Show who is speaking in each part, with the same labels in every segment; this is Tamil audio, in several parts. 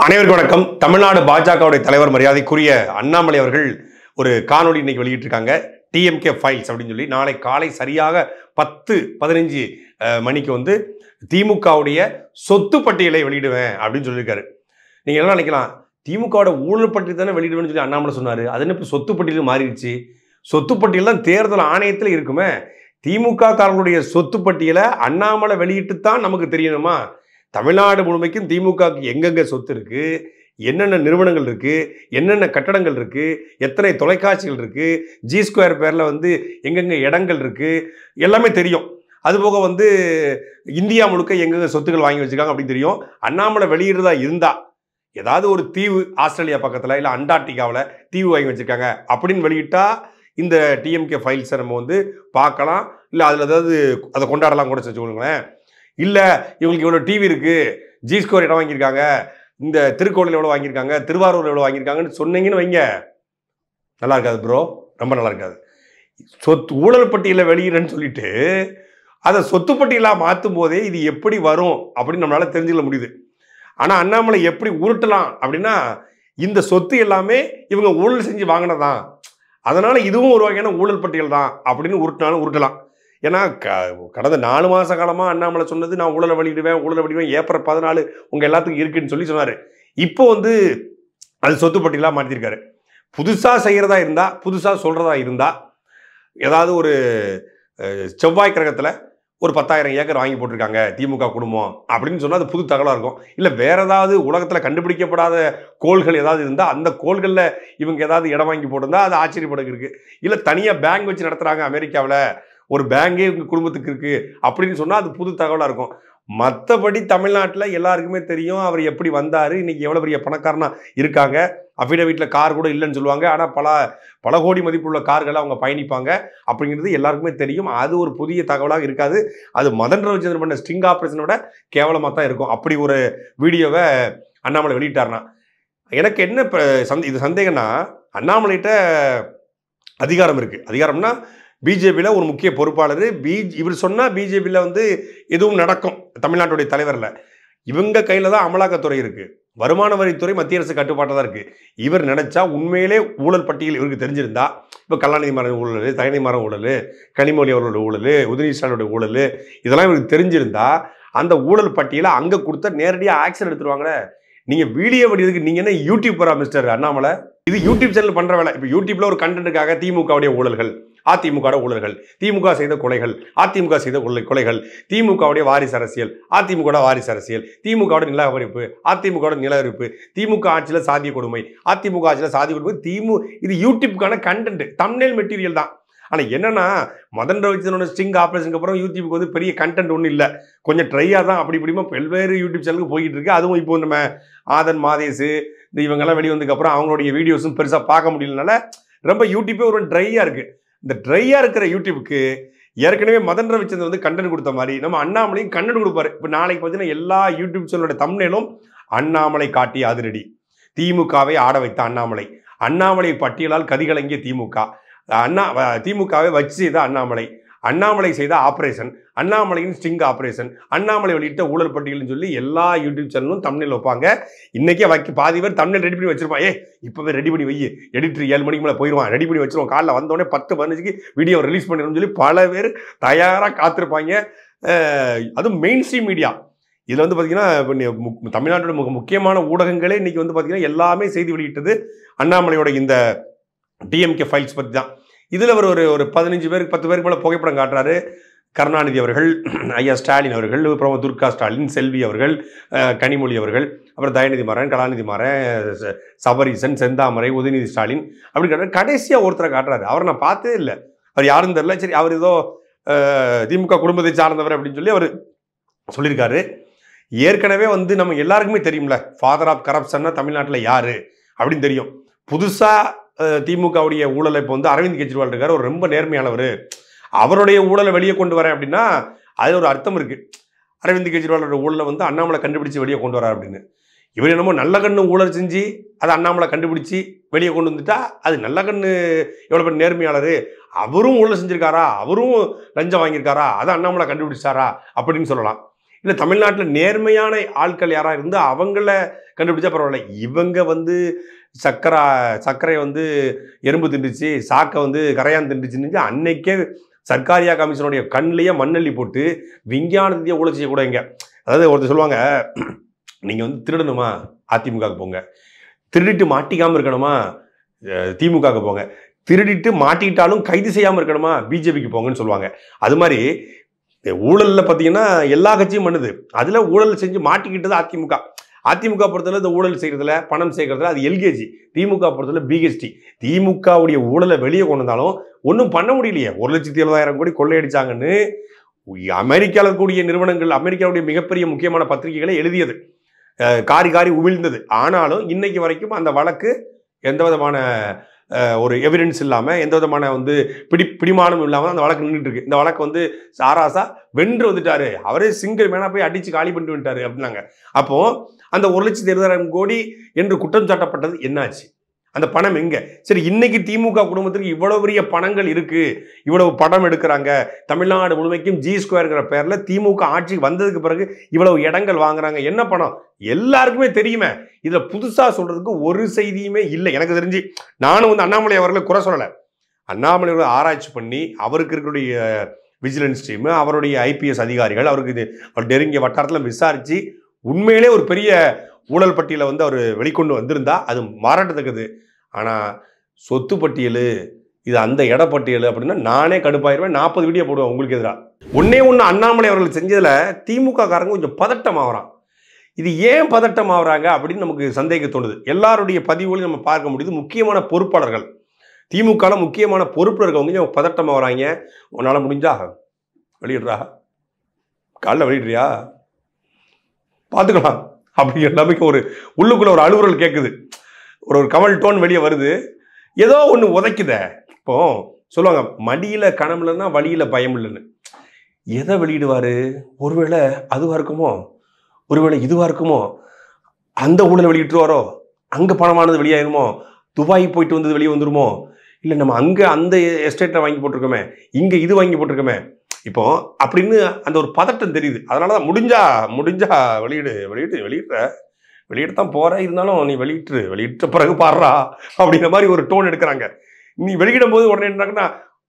Speaker 1: அனைவருக்கும் வணக்கம் தமிழ்நாடு பாஜகவுடைய தலைவர் மரியாதைக்குரிய அண்ணாமலை அவர்கள் ஒரு காணொளி இன்னைக்கு வெளியிட்டிருக்காங்க டிஎம்கே ஃபைல்ஸ் அப்படின்னு சொல்லி நாளை காலை சரியாக பத்து பதினஞ்சு அஹ், மணிக்கு வந்து திமுகவுடைய சொத்து பட்டியலை வெளியிடுவேன் அப்படின்னு சொல்லியிருக்காரு நீங்கள் என்ன நினைக்கலாம் திமுகவோட ஊழல் பட்டியல் தானே வெளியிடுவேன்னு சொல்லி அண்ணாமலை சொன்னார் அது என்ன இப்போ சொத்து பட்டியல் மாறிடுச்சு சொத்து பட்டியல் தான் தேர்தல் ஆணையத்தில் இருக்குமே திமுக காரர்களுடைய சொத்து பட்டியலை அண்ணாமலை வெளியிட்டு தான் நமக்கு தெரியணுமா தமிழ்நாடு முழுமைக்கும் திமுகவுக்கு எங்கெங்க சொத்து இருக்கு என்னென்ன நிறுவனங்கள் இருக்கு என்னென்ன கட்டடங்கள் இருக்கு எத்தனை தொலைக்காட்சிகள் இருக்கு ஜி ஸ்கொயர் பேர்ல வந்து எங்கெங்க இடங்கள் இருக்கு எல்லாமே தெரியும் அதுபோக வந்து இந்தியா முழுக்க எங்கெங்க சொத்துக்கள் வாங்கி வச்சிருக்காங்க அப்படின்னு தெரியும் அண்ணாமலை வெளியிடுறதா இருந்தா ஏதாவது ஒரு தீவு ஆஸ்திரேலியா பக்கத்தில் இல்லை அண்டார்டிகாவில் தீவு வாங்கி வச்சிருக்காங்க அப்படின்னு வெளியிட்டா இந்த டிஎம்கே ஃபைல்ஸை நம்ம வந்து பார்க்கலாம் இல்லை அதில் ஏதாவது அதை கொண்டாடலாம் கூட வச்சுக்கோங்களேன் இல்லை இவங்களுக்கு இவ்வளோ டிவி இருக்குது ஜி ஸ்கோர் இடம் வாங்கியிருக்காங்க இந்த திருக்கோவில் எவ்வளோ வாங்கியிருக்காங்க திருவாரூர் எவ்வளோ வாங்கியிருக்காங்கன்னு சொன்னீங்கன்னு வைங்க நல்லா இருக்காது ப்ரோ ரொம்ப நல்லா இருக்காது சொத்து ஊழல் பட்டியலை வெளியிடன்னு சொல்லிட்டு அதை சொத்து பட்டியலாக மாற்றும் போதே இது எப்படி வரும் அப்படின்னு நம்மளால தெரிஞ்சுக்க முடியுது ஆனால் அண்ணாமலை எப்படி உருட்டலாம் அப்படின்னா இந்த சொத்து எல்லாமே இவங்க ஊழல் செஞ்சு வாங்கினதான் அதனால இதுவும் ஒரு வகையான ஊழல் பட்டியல் தான் அப்படின்னு உருட்டினாலும் உருட்டலாம் ஏன்னா க கடந்த நாலு மாத காலமாக அண்ணாமலை சொன்னது நான் ஊழலை வெளியிடுவேன் ஊழலை வெளியிடுவேன் ஏப்ரல் பதினாலு உங்கள் எல்லாத்துக்கும் இருக்குன்னு சொல்லி சொன்னார் இப்போ வந்து அது சொத்து பட்டியலாக மாற்றிருக்காரு புதுசாக செய்கிறதா இருந்தால் புதுசாக சொல்கிறதா இருந்தால் ஏதாவது ஒரு அஹ், செவ்வாய் கிரகத்தில் ஒரு பத்தாயிரம் ஏக்கர் வாங்கி போட்டிருக்காங்க திமுக குடும்பம் அப்படின்னு சொன்னால் அது புது தகவலாக இருக்கும் இல்லை வேற ஏதாவது உலகத்தில் கண்டுபிடிக்கப்படாத கோள்கள் ஏதாவது இருந்தால் அந்த கோள்களில் இவங்க ஏதாவது இடம் வாங்கி போட்டிருந்தா அது ஆச்சரியப்படுக்கு இருக்கு இல்லை தனியாக பேங்க் வச்சு நடத்துகிறாங்க அமெரிக்காவில் ஒரு பேங்கே இவங்க குடும்பத்துக்கு இருக்கு அப்படின்னு சொன்னால் அது புது தகவலாக இருக்கும் மற்றபடி தமிழ்நாட்டில் எல்லாருக்குமே தெரியும் அவர் எப்படி வந்தார் இன்னைக்கு எவ்வளோ பெரிய பணக்காரனா இருக்காங்க அஃபிடவிட்டில் கார் கூட இல்லைன்னு சொல்லுவாங்க ஆனால் பல பல கோடி மதிப்புள்ள கார்களை அவங்க பயணிப்பாங்க அப்படிங்கிறது எல்லாருக்குமே தெரியும் அது ஒரு புதிய தகவலாக இருக்காது அது மதன் ரவிச்சந்திரன் பண்ண ஸ்ட்ரிங் ஆப்ரேஷனோட கேவலமாக தான் இருக்கும் அப்படி ஒரு வீடியோவை அண்ணாமலை வெளியிட்டார்னா எனக்கு என்ன இப்போ சந்தே இது சந்தேகம்னா அண்ணாமலைகிட்ட அதிகாரம் இருக்குது அதிகாரம்னா பிஜேபியில் ஒரு முக்கிய பொறுப்பாளர் பிஜ் இவர் சொன்னால் பிஜேபியில் வந்து எதுவும் நடக்கும் தமிழ்நாட்டுடைய தலைவரில் இவங்க கையில் தான் அமலாக்கத்துறை இருக்குது வருமான வரித்துறை மத்திய அரசு கட்டுப்பாட்டில் தான் இருக்குது இவர் நினைச்சா உண்மையிலே ஊழல் பட்டியல் இவருக்கு தெரிஞ்சிருந்தா இப்போ கலாநிதி மாறன் ஊழல் தயநிதி மாறன் ஊழல் கனிமொழி அவர்களோட ஊழல் உதயநிதி ஸ்டாலினோட ஊழல் இதெல்லாம் இவருக்கு தெரிஞ்சிருந்தா அந்த ஊழல் பட்டியலை அங்கே கொடுத்தா நேரடியாக ஆக்ஷன் எடுத்துருவாங்களே நீங்கள் வீடியோ வடிவதுக்கு நீங்கள் என்ன யூடியூபரா மிஸ்டர் அண்ணாமலை இது யூடியூப் சேனல் பண்ணுற வேலை இப்போ யூடியூப்ல ஒரு கண்டென்ட்டுக்காக திமுகவுடைய ஊழல்கள் அதிமுக ஊழல்கள் திமுக செய்த கொலைகள் அதிமுக செய்த கொலை கொலைகள் திமுகவுடைய வாரிசு அரசியல் அதிமுக வாரிசு அரசியல் திமுகவோட நிலவரிப்பு அதிமுகவோட நிலவரிப்பு திமுக ஆட்சியில் சாதிய கொடுமை அதிமுக ஆட்சியில் சாதிய கொடுமை திமு இது யூடியூப்க்கான கண்டென்ட் தம்னேல் மெட்டீரியல் தான் ஆனால் என்னன்னா மதன் ரவிச்சந்திரனோட ஸ்டிங் ஆப்ரேஷனுக்கு அப்புறம் யூடியூப்க்கு வந்து பெரிய கண்டென்ட் ஒன்றும் இல்லை கொஞ்சம் ட்ரையாக தான் அப்படி இப்படிமா பல்வேறு யூடியூப் சேனலுக்கு போய்கிட்டு இருக்கு அதுவும் இப்போ நம்ம ஆதன் மாதேஷ் இந்த இவங்கெல்லாம் வெளியே வந்ததுக்கப்புறம் அவங்களுடைய வீடியோஸும் பெருசாக பார்க்க முடியலனால ரொம்ப யூடியூப்பே ஒரு ட்ரையாக இருக்குது இந்த ட்ரையாக இருக்கிற யூடியூப்க்கு ஏற்கனவே மதன் ரவிச்சந்திரன் வந்து கண்டென்ட் கொடுத்த மாதிரி நம்ம அண்ணாமலையும் கண்டென்ட் கொடுப்பாரு இப்போ நாளைக்கு பார்த்தீங்கன்னா எல்லா யூடியூப் சேனலோட தம்னேலும் அண்ணாமலை காட்டிய அதிரடி திமுகவை ஆட வைத்த அண்ணாமலை அண்ணாமலை பட்டியலால் கதிகலங்கிய திமுக அண்ணா வ- திமுகவை வச்சு செய்த அண்ணாமலை அண்ணாமலை செய்த ஆபரேஷன் அண்ணாமலையின் ஸ்டிங் ஆபரேஷன் அண்ணாமலை வெளியிட்ட ஊழல் பட்டியல்னு சொல்லி எல்லா யூடியூப் சேனலும் தமிழில் வைப்பாங்க இன்னைக்கே வைக்க பாதி பேர் தமிழ் ரெடி பண்ணி வச்சிருப்பான் ஏ இப்போவே ரெடி பண்ணி வை எடிட்டர் ஏழு மணிக்கு மேலே போயிடுவான் ரெடி பண்ணி வச்சிருவோம் காலைல வந்தோடனே பத்து பதினஞ்சுக்கு வீடியோ ரிலீஸ் பண்ணிடணும்னு சொல்லி பல பேர் தயாராக காத்திருப்பாங்க அஹ் அதுவும் மெயின் ஸ்ட்ரீம் மீடியா இதில் வந்து பார்த்தீங்கன்னா இப்ப நீ மு- தமிழ்நாட்டோட மிக முக்கியமான ஊடகங்களே இன்னைக்கு வந்து பார்த்தீங்கன்னா எல்லாமே செய்தி வெளியிட்டது அண்ணாமலையோட இந்த டிஎம்கே ஃபைல்ஸ் பற்றி தான் இதில் அவர் ஒரு ஒரு பதினஞ்சு பேருக்கு பத்து பேருக்கு மேலே புகைப்படம் காட்டுறாரு கருணாநிதி அவர்கள் ஐயா ஸ்டாலின் அவர்கள் அப்புறம் துர்கா ஸ்டாலின் செல்வி அவர்கள் அஹ், கனிமொழி அவர்கள் அப்புறம் தயநிதி மாறன் கலாநிதி மாறன் ச- சபரீசன் செந்தாமரை உதயநிதி ஸ்டாலின் அப்படி காட்டுறாரு கடைசியாக ஒருத்தரை காட்டுறாரு அவரை நான் பார்த்ததே இல்லை அவர் யாருன்னு தெரியல சரி அவர் ஏதோ அஹ், திமுக குடும்பத்தை சார்ந்தவர் அப்படின்னு சொல்லி அவர் சொல்லியிருக்காரு ஏற்கனவே வந்து நம்ம எல்லாருக்குமே தெரியும்ல ஃபாதர் ஆஃப் கரப்ஷன்னா தமிழ்நாட்டில் யாரு அப்படின்னு தெரியும் புதுசாக திமுகவுடைய ஊழலை இப்போ வந்து அரவிந்த் கெஜ்ரிவால் இருக்கார் ஒரு ரொம்ப நேர்மையானவர் அவருடைய ஊழலை வெளியே கொண்டு வரேன் அப்படின்னா அது ஒரு அர்த்தம் இருக்கு அரவிந்த் கெஜ்ரிவாலோட ஊழலை வந்து அண்ணாமலை கண்டுபிடிச்சு வெளியே கொண்டு வரார் அப்படின்னு இவர் என்னமோ நல்ல கண்ணு ஊழல் செஞ்சு அதை அண்ணாமலை கண்டுபிடிச்சு வெளியே கொண்டு வந்துட்டா அது நல்ல கண்ணு எவ்வளோ பேர் நேர்மையாளர் அவரும் ஊழல் செஞ்சிருக்காரா அவரும் லஞ்சம் வாங்கியிருக்காரா அதை அண்ணாமலை கண்டுபிடிச்சாரா அப்படின்னு சொல்லலாம் இல்லை தமிழ்நாட்டில் நேர்மையான ஆட்கள் யாராக இருந்து அவங்கள கண்டுபிடிச்சா பரவாயில்ல இவங்க வந்து சக்கரை சர்க்கரை வந்து எறும்பு தின்றுச்சு சாக்கை வந்து கரையான் தின்றுச்சுன்னு அன்னைக்கே சர்க்காரியா கமிஷனுடைய கண்ணிலேயே மண்ணள்ளி போட்டு விஞ்ஞானத்தையே ஊழல் செய்யக்கூடாதுங்க அதாவது ஒருத்தர் சொல்லுவாங்க நீங்கள் வந்து திருடணுமா அதிமுகவுக்கு போங்க திருடிட்டு மாட்டிக்காமல் இருக்கணுமா அஹ், திமுகவுக்கு போங்க திருடிட்டு மாட்டிக்கிட்டாலும் கைது செய்யாமல் இருக்கணுமா பிஜேபிக்கு போங்கன்னு சொல்லுவாங்க அது மாதிரி ஊழலில் பார்த்தீங்கன்னா எல்லா கட்சியும் பண்ணுது அதில் ஊழல் செஞ்சு மாட்டிக்கிட்டது அதிமுக அதிமுக பொறுத்தவரை இந்த ஊழல் செய்கிறதுல பணம் சேர்க்கறதுல அது எல்கேஜி திமுக பொறுத்தவரை பிகெஸ்டி திமுகவுடைய ஊழலை வெளியே கொண்டு வந்தாலும் ஒன்றும் பண்ண முடியலையே ஒரு லட்சத்தி எழுபதாயிரம் கோடி கொள்ளையடிச்சாங்கன்னு அமெரிக்காவில் இருக்கக்கூடிய நிறுவனங்கள் அமெரிக்காவுடைய மிகப்பெரிய முக்கியமான பத்திரிகைகளை எழுதியது அஹ் காரி காரி உமிழ்ந்தது ஆனாலும் இன்னைக்கு வரைக்கும் அந்த வழக்கு எந்த விதமான அஹ், ஒரு எவிடன்ஸ் இல்லாமல் எந்த விதமான வந்து பிடி பிடிமானம் இல்லாமல் அந்த வழக்கு நின்றுட்டு இருக்கு இந்த வழக்கு வந்து சாராசா வென்று வந்துட்டாரு அவரே சிங்கிள் மேனா போய் அடிச்சு காலி பண்ணிட்டு வந்துட்டாரு அப்படின்னாங்க அப்போ அந்த ஒரு லட்சத்தி இருபதாயிரம் கோடி என்று குற்றம் சாட்டப்பட்டது என்னாச்சு அந்த பணம் எங்க சரி இன்னைக்கு திமுக குடும்பத்திற்கு இவ்வளவு பெரிய பணங்கள் இருக்கு இவ்வளவு படம் எடுக்கிறாங்க தமிழ்நாடு முழுமைக்கும் ஜி ஸ்கொயர்ங்கிற பேர்ல திமுக ஆட்சி வந்ததுக்கு பிறகு இவ்வளவு இடங்கள் வாங்குறாங்க என்ன பணம் எல்லாருக்குமே தெரியுமே இதுல புதுசா சொல்றதுக்கு ஒரு செய்தியுமே இல்லை எனக்கு தெரிஞ்சு நானும் வந்து அண்ணாமலை அவர்களை குறை சொல்லலை அண்ணாமலை அவர்களை ஆராய்ச்சி பண்ணி அவருக்கு இருக்கக்கூடிய விஜிலன்ஸ் டீம் அவருடைய ஐபிஎஸ் அதிகாரிகள் அவருக்கு இது அவர் நெருங்கிய வட்டாரத்தில் விசாரிச்சு உண்மையிலே ஒரு பெரிய ஊழல் பட்டியலை வந்து அவர் வெளிக்கொண்டு வந்திருந்தா அது மாறாட்டத்தக்கது ஆனால் சொத்து பட்டியல் இது அந்த இடப்பட்டியல் அப்படின்னா நானே கடுப்பாயிருவேன் நாற்பது வீடியோ போடுவேன் உங்களுக்கு எதிராக ஒன்னே ஒன்று அண்ணாமலை அவர்கள் செஞ்சதில் திமுக காரங்க கொஞ்சம் பதட்டம் ஆகிறான் இது ஏன் பதட்டம் ஆகுறாங்க அப்படின்னு நமக்கு சந்தேகம் தோணுது எல்லாருடைய பதிவுகளையும் நம்ம பார்க்க முடியுது முக்கியமான பொறுப்பாளர்கள் திமுகவில் முக்கியமான பொறுப்பில் இருக்கவங்க கொஞ்சம் பதட்டம் ஆகுறாங்க உன்னால் முடிஞ்சா வெளியிடுறா காலைல வெளியிடுறியா பார்த்துக்கலாம் அப்படிங்கிற நம்பிக்கை ஒரு உள்ளுக்குள்ள ஒரு அலுவலல் கேட்குது ஒரு ஒரு கமல் டோன் வெளியே வருது ஏதோ ஒன்று உதைக்குதே இப்போ சொல்லுவாங்க மடியில் கணம் இல்லைன்னா வழியில் பயம் இல்லைன்னு எதை வெளியிடுவார் ஒருவேளை அதுவாக இருக்குமோ ஒருவேளை இதுவாக இருக்குமோ அந்த ஊழல் வெளியிட்டுருவாரோ அங்கே பணமானது வெளியாயிருமோ துபாய் போயிட்டு வந்தது வெளியே வந்துருமோ இல்லை நம்ம அங்கே அந்த எஸ்டேட்டில் வாங்கி போட்டிருக்கோமே இங்கே இது வாங்கி போட்டிருக்கோமே இப்போ அப்படின்னு அந்த ஒரு பதட்டம் தெரியுது அதனால தான் முடிஞ்சா முடிஞ்சா வெளியிடு வெளியிடு வெளியிடுற வெளியிட்டு தான் போற இருந்தாலும் நீ வெளியிட்டு வெளியிட்ட பிறகு பாடுறா அப்படிங்கிற மாதிரி ஒரு டோன் எடுக்கிறாங்க நீ வெளியிடும் போது உடனே என்னன்னா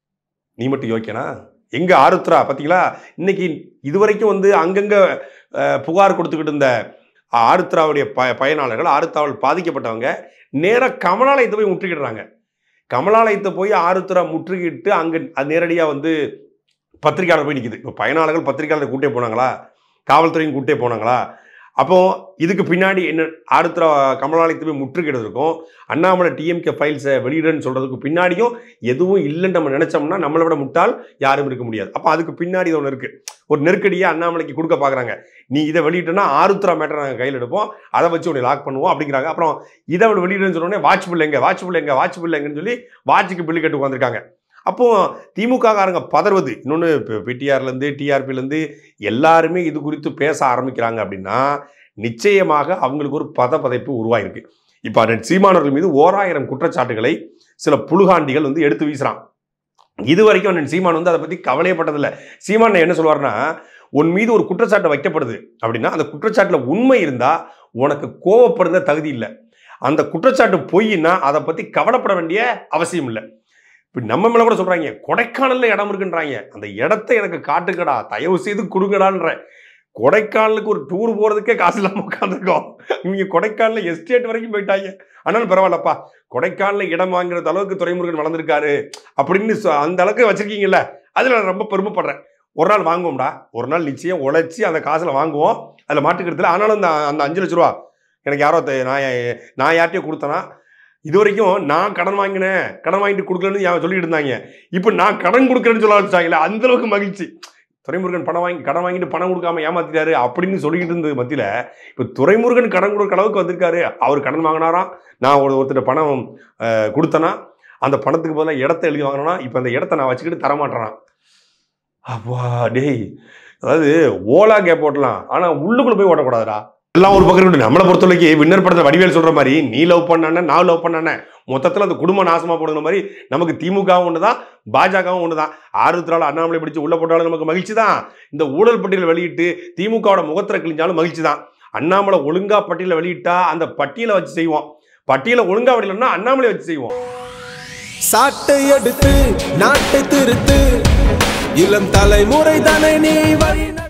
Speaker 1: நீ மட்டும் யோக்கியனா எங்க ஆருத்ரா பாத்தீங்களா இன்னைக்கு இதுவரைக்கும் வந்து அங்கங்க அஹ், புகார் கொடுத்துக்கிட்டு இருந்த ஆருத்ராவுடைய ப பயனாளர்கள் ஆருத்ராவில் பாதிக்கப்பட்டவங்க நேராக கமலாலயத்தை போய் முற்றுகிடுறாங்க கமலாலயத்தை போய் ஆருத்ரா முற்றுகிட்டு அங்கே அது நேரடியாக வந்து பத்திரிக்கையாளர் போய் நிற்குது இப்போ பயனாளர்கள் பத்திரிக்கையாளர் கூட்டே போனாங்களா காவல்துறையும் கூட்டே போனாங்களா அப்போ இதுக்கு பின்னாடி என்ன ஆருத்ரா கமலாலயத்தை போய் முற்றுகிடுறதுக்கும் அண்ணாமலை டிஎம்கே ஃபைல்ஸை வெளியிடுன்னு சொல்றதுக்கு பின்னாடியும் எதுவும் இல்லைன்னு நம்ம நினைச்சோம்னா நம்மளை விட முட்டாள் யாரும் இருக்க முடியாது அப்போ அதுக்கு பின்னாடி ஒன்று இருக்கு ஒரு நெருக்கடியை அண்ணாமலைக்கு கொடுக்க பார்க்குறாங்க நீ இதை வெளியிட்டனா ஆருத்ரா மேட்டரை நாங்கள் கையில் எடுப்போம் அதை வச்சு உன்னை லாக் பண்ணுவோம் அப்படிங்கிறாங்க அப்புறம் இதை வெளியிடுன்னு சொன்னோடனே வாட்ச் பில் எங்க வாட்ச் பில் எங்க வாட்ச் பில் எங்கன்னு சொல்லி வாட்சுக்கு பில்லு கட்டு உட்காந்துருக்காங்க அப்போ திமுக காரங்க பதறுவது இன்னொன்று பிடிஆர்லேருந்து டிஆர்பிலேருந்து எல்லாருமே இது குறித்து பேச ஆரம்பிக்கிறாங்க அப்படின்னா நிச்சயமாக அவங்களுக்கு ஒரு பத பதைப்பு உருவாயிருக்கு இப்போ அண்ணன் சீமானவர்கள் மீது ஓராயிரம் குற்றச்சாட்டுகளை சில புழுகாண்டிகள் வந்து எடுத்து வீசுறான் இது வரைக்கும் அண்ணன் சீமான் வந்து அதை பற்றி கவலையப்பட்டதில்லை சீமான் என்ன சொல்லுவார்னா உன் மீது ஒரு குற்றச்சாட்டு வைக்கப்படுது அப்படின்னா அந்த குற்றச்சாட்டில் உண்மை இருந்தால் உனக்கு கோவப்படுற தகுதி இல்லை அந்த குற்றச்சாட்டு பொய்னா அதை பற்றி கவலைப்பட வேண்டிய அவசியம் இல்லை இப்போ நம்ம மேலே கூட சொல்கிறாங்க கொடைக்கானலில் இடம் இருக்குன்றாங்க அந்த இடத்த எனக்கு காட்டுக்கடா தயவு செய்து கொடுங்கடான்ற கொடைக்கானலுக்கு ஒரு டூர் போகிறதுக்கே காசு இல்லாமல் உட்காந்துருக்கோம் இவங்க கொடைக்கானலில் எஸ்டேட் வரைக்கும் போயிட்டாங்க ஆனாலும் பரவாயில்லப்பா கொடைக்கானலில் இடம் வாங்குற அளவுக்கு துறைமுருகன் வளர்ந்துருக்காரு அப்படின்னு சொ- அந்த அளவுக்கு வச்சிருக்கீங்கல்ல அதில் நான் ரொம்ப பெருமைப்படுறேன் ஒரு நாள் வாங்குவோம்டா ஒரு நாள் நிச்சயம் உழைச்சி அந்த காசில் வாங்குவோம் அதில் மாட்டுக்கிறதுல ஆனாலும் அந்த அந்த அஞ்சு லட்ச ரூபா எனக்கு யாரோ தெ- நான் நான் யார்கிட்டயும் கொடுத்தேனா இது வரைக்கும் நான் கடன் வாங்கினேன் கடன் வாங்கிட்டு கொடுக்கலன்னு யா- சொல்லிட்டு இருந்தாங்க இப்போ நான் கடன் கொடுக்குறேன்னு சொல்ல ஆரம்பிச்சாங்களே அந்த அளவுக்கு மகிழ்ச்சி துரைமுருகன் பணம் வாங்கி கடன் வாங்கிட்டு பணம் கொடுக்காம ஏமாத்திட்டாரு அப்படின்னு சொல்லிக்கிட்டு இருந்தது மத்தியில் இப்போ துரைமுருகன் கடன் கொடுக்குற அளவுக்கு வந்திருக்காரு அவர் கடன் வாங்கினாராம் நான் ஒரு ஒருத்தர் பணம் அஹ், கொடுத்தேனா அந்த பணத்துக்கு பதிலாக இடத்த எழுதி வாங்கினா இப்போ அந்த இடத்த நான் வச்சுக்கிட்டு தரமாட்டேனா அப்பா டேய் அதாவது ஓலா கேப் ஓட்டலாம் ஆனால் உள்ளுக்குள்ள போய் ஓட்டக்கூடாதுடா எல்லாம் ஒரு பக்கம் இருக்கட்டும் நம்மளை பொறுத்த வரைக்கும் வின்னர் படத்தில் வடிவேல் சொல்ற மாதிரி நீ லவ் பண்ணானே நான் லவ் பண்ணானே மொத்தத்தில் அந்த குடும்ப நாசமாக போடுற மாதிரி நமக்கு திமுகவும் ஒன்று தான் பாஜகவும் ஒன்று தான் ஆறுபத்தி நாலு அண்ணாமலை பிடிச்சு உள்ள போட்டாலும் நமக்கு மகிழ்ச்சி தான் இந்த ஊழல் பட்டியலை வெளியிட்டு திமுகவோட முகத்திர கிழிஞ்சாலும் மகிழ்ச்சி தான் அண்ணாமலை ஒழுங்கா பட்டியலை வெளியிட்டா அந்த பட்டியலை வச்சு செய்வோம் பட்டியலை ஒழுங்கா வெளியிடணும்னா அண்ணாமலை வச்சு செய்வோம்
Speaker 2: சாட்டை எடுத்து நாட்டை திருத்து இளம் தலைமுறை தானே நீ வழி